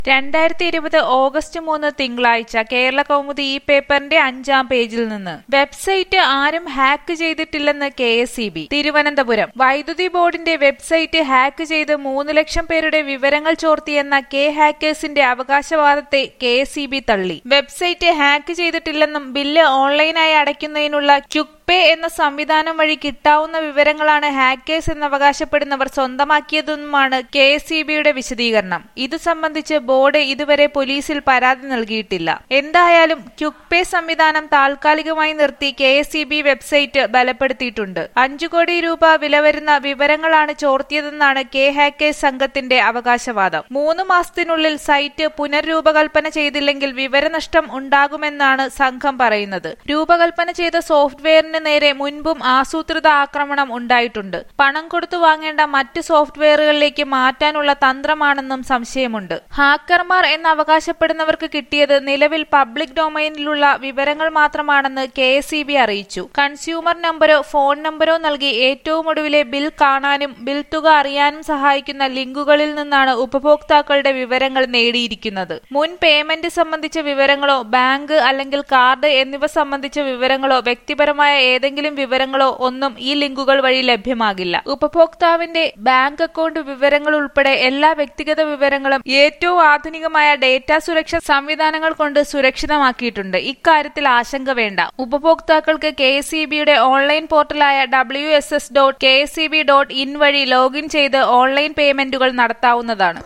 രണ്ടായിരത്തി ഇരുപത് ഓഗസ്റ്റ് മൂന്ന് തിങ്കളാഴ്ച കേരള കൗമുദി ഈ പേപ്പറിന്റെ അഞ്ചാം പേജിൽ നിന്ന് വെബ്സൈറ്റ് ആരും ഹാക്ക് ചെയ്തിട്ടില്ലെന്ന് K S E B Thiruvananthapuram വൈദ്യുതി ബോർഡിന്റെ വെബ്സൈറ്റ് ഹാക്ക് ചെയ്ത് മൂന്ന് ലക്ഷം പേരുടെ വിവരങ്ങൾ ചോർത്തിയെന്ന കെ ഹാക്കേഴ്സിന്റെ അവകാശവാദത്തെ കെ എസ് ഇ ബി തള്ളി വെബ്സൈറ്റ് ഹാക്ക് ചെയ്തിട്ടില്ലെന്നും ബില്ല് ഓൺലൈനായി അടയ്ക്കുന്നതിനുള്ള ക്യുക്ക് പേ എന്ന സംവിധാനം വഴി കിട്ടാവുന്ന വിവരങ്ങളാണ് ഹാക്കേഴ്സ് എന്നവകാശപ്പെടുന്നവർ സ്വന്തമാക്കിയതെന്നുമാണ് കെ എസ് ഇ ബിയുടെ വിശദീകരണം ഇതു സംബന്ധിച്ച് ബോർഡ് ഇതുവരെ പോലീസിൽ പരാതി നൽകിയിട്ടില്ല എന്തായാലും ക്യുക്ക് പേ സംവിധാനം താൽക്കാലികമായി നിർത്തി K S E B website ബലപ്പെടുത്തിയിട്ടുണ്ട് അഞ്ചു കോടി രൂപ വില വരുന്ന വിവരങ്ങളാണ് ചോർത്തിയതെന്നാണ് കെ ഹാക്കേഴ്സ് സംഘത്തിന്റെ അവകാശവാദം മൂന്ന് മാസത്തിനുള്ളിൽ സൈറ്റ് പുനർരൂപകൽപ്പന ചെയ്തില്ലെങ്കിൽ വിവരനഷ്ടം ഉണ്ടാകുമെന്നാണ് സംഘം പറയുന്നത് രൂപകൽപ്പന ചെയ്ത സോഫ്റ്റ്വെയറിന് നേരെ മുൻപും ആസൂത്രിത ആക്രമണം ഉണ്ടായിട്ടുണ്ട് പണം കൊടുത്തു വാങ്ങേണ്ട മറ്റ് സോഫ്റ്റ്വെയറുകളിലേക്ക് മാറ്റാനുള്ള തന്ത്രമാണെന്നും സംശയമുണ്ട് ഹാക്കർമാർ എന്ന് അവകാശപ്പെടുന്നവർക്ക് കിട്ടിയത് നിലവിൽ പബ്ലിക് ഡൊമൈനിലുള്ള വിവരങ്ങൾ മാത്രമാണെന്ന് കെ എസ് ഇ ബി അറിയിച്ചു കൺസ്യൂമർ നമ്പരോ ഫോൺ നമ്പരോ നൽകി ഏറ്റവും ഒടുവിലെ ബിൽ കാണാനും ബിൽ തുക അറിയാനും സഹായിക്കുന്ന ലിങ്കുകളിൽ നിന്നാണ് ഉപഭോക്താക്കളുടെ വിവരങ്ങൾ നേടിയിരിക്കുന്നത് മുൻ പേയ്മെന്റ് സംബന്ധിച്ച വിവരങ്ങളോ ബാങ്ക് അല്ലെങ്കിൽ കാർഡ് എന്നിവ സംബന്ധിച്ച വിവരങ്ങളോ വ്യക്തിപരമായ ഏതെങ്കിലും വിവരങ്ങളോ ഒന്നും ഈ ലിങ്കുകൾ വഴി ലഭ്യമാകില്ല ഉപഭോക്താവിന്റെ ബാങ്ക് അക്കൗണ്ട് വിവരങ്ങൾ ഉൾപ്പെടെ എല്ലാ വ്യക്തിഗത വിവരങ്ങളും ഏറ്റവും ആധുനികമായ ഡേറ്റ സുരക്ഷാ സംവിധാനങ്ങൾ കൊണ്ട് സുരക്ഷിതമാക്കിയിട്ടുണ്ട് ഇക്കാര്യത്തിൽ ആശങ്ക വേണ്ട ഉപഭോക്താക്കൾക്ക് കെ എസ് ഇ ബിയുടെ ഓൺലൈൻ പോർട്ടലായ W S S dot K S E B dot in വഴി ലോഗിൻ ചെയ്ത് ഓൺലൈൻ പേയ്മെന്റുകൾ നടത്താവുന്നതാണ്